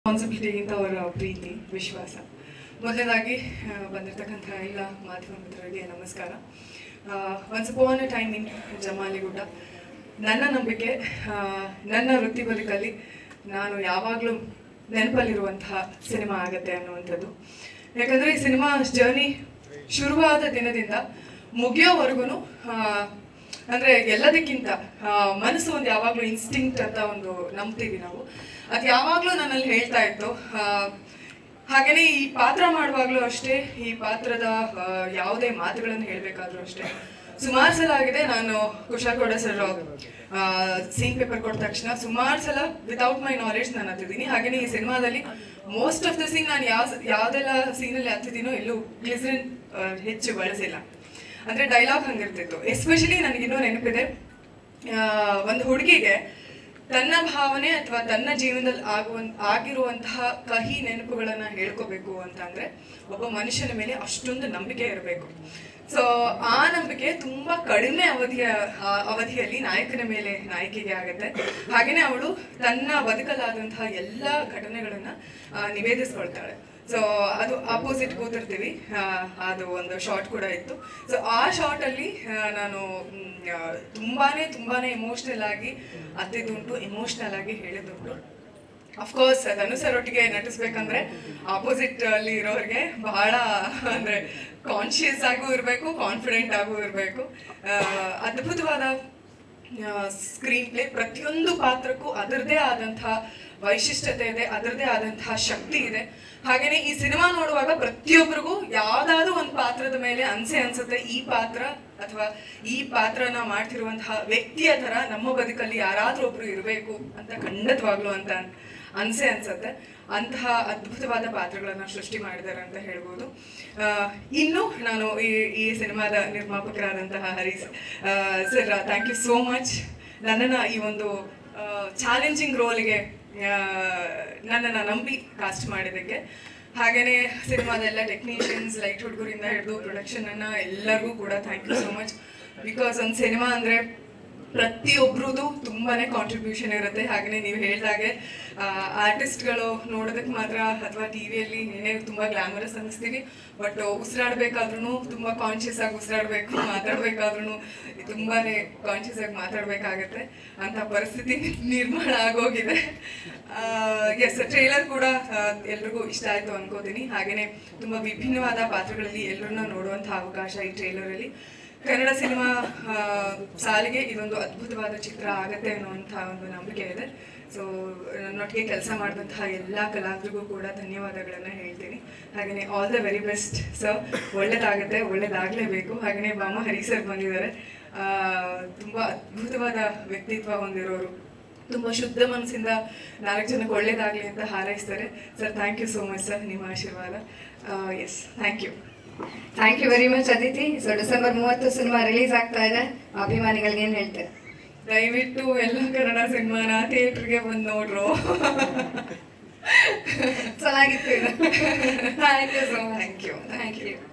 ರೆಸ್ಪಾನ್ಸಿಬಿಲಿಟಿಗಿಂತ ಅವರ ಪ್ರೀತಿ ವಿಶ್ವಾಸ ಮೊದಲನೇದಾಗಿ ಆ, ಬಂದಿರತಕ್ಕಂಥ ಎಲ್ಲ ಮಾಧ್ಯಮ ಮಿತ್ರರಿಗೆ ನಮಸ್ಕಾರ once upon a time in Jamaligudda ನನ್ನ ನಂಬಿಕೆ ಆ, ನನ್ನ ವೃತ್ತಿ ಬದುಕಲ್ಲಿ ನಾನು ಯಾವಾಗಲೂ ನೆನಪಲ್ಲಿರುವಂತಹ ಸಿನಿಮಾ ಆಗತ್ತೆ ಅನ್ನುವಂಥದ್ದು ಯಾಕಂದರೆ ಈ ಸಿನಿಮಾ ಜರ್ನಿ ಶುರುವಾದ ದಿನದಿಂದ ಮುಗಿಯೋವರೆಗೂ ಅಂದ್ರೆ ಎಲ್ಲದಕ್ಕಿಂತ ಆ, ಮನಸ್ಸು ಒಂದು ಯಾವಾಗಲೂ ಇನ್ಸ್ಟಿಂಕ್ಟ್ ಅಂತ ಒಂದು ನಂಬ್ತೀವಿ ನಾವು ಅದು ಯಾವಾಗಲೂ ನನ್ನಲ್ಲಿ ಹೇಳ್ತಾ ಇತ್ತು ಆ, ಹಾಗೇನೆ ಈ ಪಾತ್ರ ಮಾಡುವಾಗಲೂ ಅಷ್ಟೇ ಈ ಪಾತ್ರದ ಆ, ಯಾವುದೇ ಮಾತುಗಳನ್ನು ಹೇಳಬೇಕಾದ್ರೂ ಅಷ್ಟೇ ಸುಮಾರು ಸಲ ಆಗಿದೆ ನಾನು Kushal Gowda sir scene paper ಕೊಟ್ಟ ತಕ್ಷಣ ಸುಮಾರು ಸಲ ವಿತೌಟ್ ಮೈ ನಾಲೆಡ್ಜ್ ನಾನು ಹತ್ತಿದ್ದೀನಿ ಹಾಗೇನೆ ಈ ಸಿನಿಮಾದಲ್ಲಿ ಮೋಸ್ಟ್ ಆಫ್ ದ ಸೀನ್ ನಾನು ಯಾವ ಯಾವುದೆಲ್ಲ ಸೀನಲ್ಲಿ ಹತ್ತಿದ್ದೀನೋ ಎಲ್ಲೂ ಗ್ಲಿಸರಿನ್ ಹೆಚ್ಚು ಬಳಸಿಲ್ಲ ಅಂದ್ರೆ ಡೈಲಾಗ್ ಹಂಗಿರ್ತಿತ್ತು ಎಸ್ಪೆಷಲಿ ನನಗಿನ್ನೂ ನೆನಪಿದೆ ಆ, ಒಂದು ಹುಡುಗಿಗೆ ತನ್ನ ಭಾವನೆ ಅಥವಾ ತನ್ನ ಜೀವನದಲ್ಲಿ ಆಗುವ ಆಗಿರುವಂತಹ ಕಹಿ ನೆನಪುಗಳನ್ನ ಹೇಳ್ಕೋಬೇಕು ಅಂತಂದ್ರೆ ಒಬ್ಬ ಮನುಷ್ಯನ ಮೇಲೆ ಅಷ್ಟೊಂದು ನಂಬಿಕೆ ಇರಬೇಕು ಸೊ ಆ ನಂಬಿಕೆ ತುಂಬಾ ಕಡಿಮೆ ಅವಧಿಯ ಆ ಅವಧಿಯಲ್ಲಿ ನಾಯಕನ ಮೇಲೆ ನಾಯಕಿಗೆ ಆಗುತ್ತೆ ಹಾಗೇನೆ ಅವಳು ತನ್ನ ಬದುಕಲಾದಂತಹ ಎಲ್ಲ ಘಟನೆಗಳನ್ನ ಆ, ನಿವೇದಿಸ್ಕೊಳ್ತಾಳೆ ಸೊ ಅದು ಅಪೋಸಿಟ್ ಕೂತಿರ್ತೀವಿ ಆ, ಅದು ಒಂದು ಶಾರ್ಟ್ ಕೂಡ ಇತ್ತು ಸೊ ಆ ಶಾರ್ಟ್ ಅಲ್ಲಿ ಆ, ನಾನು ಮ್, ಆ, ತುಂಬಾನೇ ತುಂಬಾನೇ ಇಮೋಷ್ನಲ್ ಆಗಿ ಅತ್ತಿದ್ದುಂಟು ಇಮೋಷ್ನಲ್ ಆಗಿ ಹೇಳಿದ್ದುಂಟು ಅಫ್ಕೋರ್ಸ್ ಧನು ಸರ್ ಒಟ್ಟಿಗೆ ನಟಿಸ್ಬೇಕಂದ್ರೆ ಆಪೋಸಿಟ್ ಅಲ್ಲಿ ಇರೋರಿಗೆ ಬಹಳ ಅಂದ್ರೆ ಕಾನ್ಶಿಯಸ್ ಆಗೂ ಇರಬೇಕು ಕಾನ್ಫಿಡೆಂಟ್ ಆಗೂ ಇರಬೇಕು ಅದ್ಭುತವಾದ ಸ್ಕ್ರೀನ್ ಪ್ಲೇ ಪ್ರತಿಯೊಂದು ಪಾತ್ರಕ್ಕೂ ಅದರದೇ ಆದಂತಹ ವೈಶಿಷ್ಟ್ಯತೆ ಇದೆ ಅದರದೇ ಆದಂತಹ ಶಕ್ತಿ ಇದೆ ಹಾಗೇನೆ ಈ ಸಿನಿಮಾ ನೋಡುವಾಗ ಪ್ರತಿಯೊಬ್ಬರಿಗೂ ಯಾವ್ದಾದ್ರು ಒಂದು ಪಾತ್ರದ ಮೇಲೆ ಅನ್ಸೆ ಅನ್ಸುತ್ತೆ ಈ ಪಾತ್ರ ಅಥವಾ ಈ ಪಾತ್ರನ ಮಾಡ್ತಿರುವಂತಹ ವ್ಯಕ್ತಿಯ ತರ ನಮ್ಮ ಬದುಕಲ್ಲಿ ಯಾರಾದ್ರೂ ಒಬ್ರು ಇರಬೇಕು ಅಂತ ಖಂಡಿತವಾಗ್ಲು ಅಂತ ಅನ್- ಅನ್ಸೆ ಅನ್ಸುತ್ತೆ ಅಂತಹ ಅದ್ಭುತವಾದ ಪಾತ್ರಗಳನ್ನ ಸೃಷ್ಟಿ ಮಾಡಿದ್ದಾರೆ ಅಂತ ಹೇಳ್ಬೋದು ಆ, ಇನ್ನು ನಾನು ಈ ಈ ಸಿನಿಮಾದ ನಿರ್ಮಾಪಕರಾದಂತಹ Harish sir thank you so much ನನ್ನನ್ನು ಈ ಒಂದು ಚಾಲೆಂಜಿಂಗ್ ರೋಲ್ಗೆ ನನ್ನನ್ನು ನಂಬಿ ಕಾಸ್ಟ್ ಮಾಡಿದ್ದಕ್ಕೆ ಹಾಗೇನೆ ಸಿನಿಮಾದ ಎಲ್ಲ ಟೆಕ್ನಿಷಿಯನ್ಸ್ ಲೈಟ್ ಹುಡುಗರಿಂದ ಹಿಡಿದು ಪ್ರೊಡಕ್ಷನ್ ಅನ್ನ ಎಲ್ಲರಿಗೂ ಕೂಡ thank you so much because ಒಂದು ಸಿನಿಮಾ ಅಂದ್ರೆ ಪ್ರತಿಯೊಬ್ರದ್ದು ತುಂಬಾನೇ ಕಾಂಟ್ರಿಬ್ಯೂಷನ್ ಇರುತ್ತೆ ಹಾಗೆಯೇ ನೀವು ಹೇಳ್ದಾಗೆ ಆರ್ಟಿಸ್ಟ್ಗಳು ನೋಡೋದಕ್ಕೆ ಮಾತ್ರ ಅಥವಾ ಟಿವಿಯಲ್ಲಿ ಏನೇ ತುಂಬಾ ಗ್ಲಾಮರಸ್ ಅನಿಸ್ತೀವಿ ಬಟ್ ಉಸಿರಾಡ್ಬೇಕಾದ್ರೂ ತುಂಬಾ ಕಾನ್ಶಿಯಸ್ ಆಗಿ ಉಸಿರಾಡ್ಬೇಕು ಮಾತಾಡ್ಬೇಕಾದ್ರೂ ತುಂಬಾನೇ ಕಾನ್ಶಿಯಸ್ ಆಗಿ ಮಾತಾಡ್ಬೇಕಾಗತ್ತೆ ಅಂತ ಪರಿಸ್ಥಿತಿ ನಿರ್ಮಾಣ ಆಗೋಗಿದೆ ಎಸ್ ಟ್ರೇಲರ್ ಕೂಡ ಎಲ್ರಿಗೂ ಇಷ್ಟ ಆಯ್ತು ಅನ್ಕೋತೀನಿ ಹಾಗೇನೆ ತುಂಬಾ ವಿಭಿನ್ನವಾದ ಪಾತ್ರಗಳಲ್ಲಿ ಎಲ್ಲರನ್ನ ನೋಡುವಂತಹ ಅವಕಾಶ ಈ ಟ್ರೇಲರ್ ಅಲ್ಲಿ ಕನ್ನಡ ಸಿನಿಮಾ ಆ, ಸಾಲಿಗೆ ಇದೊಂದು ಅದ್ಭುತವಾದ ಚಿತ್ರ ಆಗತ್ತೆ ಅನ್ನುವಂತಹ ಒಂದು ನಂಬಿಕೆ ಇದೆ ಸೊ ನನ್ನೊಟ್ಟಿಗೆ ಕೆಲಸ ಮಾಡಿದಂತಹ ಎಲ್ಲ ಕಲಾವಿದರಿಗೂ ಕೂಡ ಧನ್ಯವಾದಗಳನ್ನ ಹೇಳ್ತೀನಿ ಹಾಗೆಯೇ all the very best sir ಒಳ್ಳೇದಾಗುತ್ತೆ ಒಳ್ಳೇದಾಗಲೇಬೇಕು ಹಾಗೆಯೇ ಬಾಮ ಹರಿ ಸರ್ ಬಂದಿದ್ದಾರೆ ಆ, ತುಂಬಾ ಅದ್ಭುತವಾದ ವ್ಯಕ್ತಿತ್ವ ಹೊಂದಿರೋರು ತುಂಬಾ ಶುದ್ಧ ಮನಸ್ಸಿಂದ ನಾಲ್ಕು ಜನಕ್ಕೆ ಒಳ್ಳೇದಾಗ್ಲಿ ಅಂತ ಹಾರೈಸ್ತಾರೆ sir thank you so much sir ನಿಮ್ಮ ಆಶೀರ್ವಾದ yes thank you thank you very much Aditi so December ಮೂವತ್ತು ಸಿನಿಮಾ ರಿಲೀಸ್ ಆಗ್ತಾ ಇದೆ ಅಭಿಮಾನಿಗಳಿಗೆ ಏನ್ ಹೇಳ್ತೀರಾ ದಯವಿಟ್ಟು ಎಲ್ಲ ಕನ್ನಡ ಸಿನಿಮಾನ ಥಿಯೇಟ್ರಿಗೆ ಬಂದು ನೋಡ್ರು ಚೆನ್ನಾಗಿತ್ತು ಇದು thank you so much thank you thank you